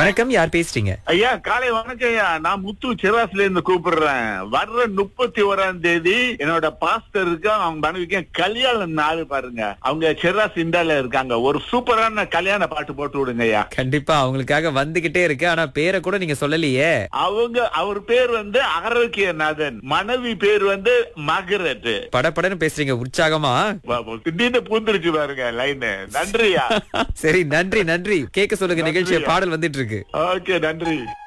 வணக்கம் யார் பேசுறீங்க ஐயா காலை வணக்கம் ஐயா நான் முத்து சிராஸ்ல இருந்து கூப்பிடுறேன் வர்ற முப்பத்தி ஓராம் தேதி என்னோட பாஸ்டருக்கு அவங்க மனைவிக்கு கல்யாண நாள் பாருங்க அவங்க சிராஸ் இண்டால இருக்காங்க ஒரு சூப்பரான கல்யாண பாட்டு போட்டு விடுங்க ஐயா கண்டிப்பா அவங்களுக்காக வந்துகிட்டே இருக்கு ஆனா பேரை கூட நீங்க சொல்லலையே அவங்க அவர் பேர் வந்து ஆரோக்கியநாதன் மனைவி பேர் வந்து மகரட் படபடன்னு பேசுறீங்க உற்சாகமா திடீர்னு பூந்துருச்சு பாருங்க லைன் நன்றியா சரி நன்றி நன்றி கேட்க சொல்லுங்க நிகழ்ச்சிய நன்றியா. பாடல் வந்துட்டு இருக்கு ஓகே நன்றி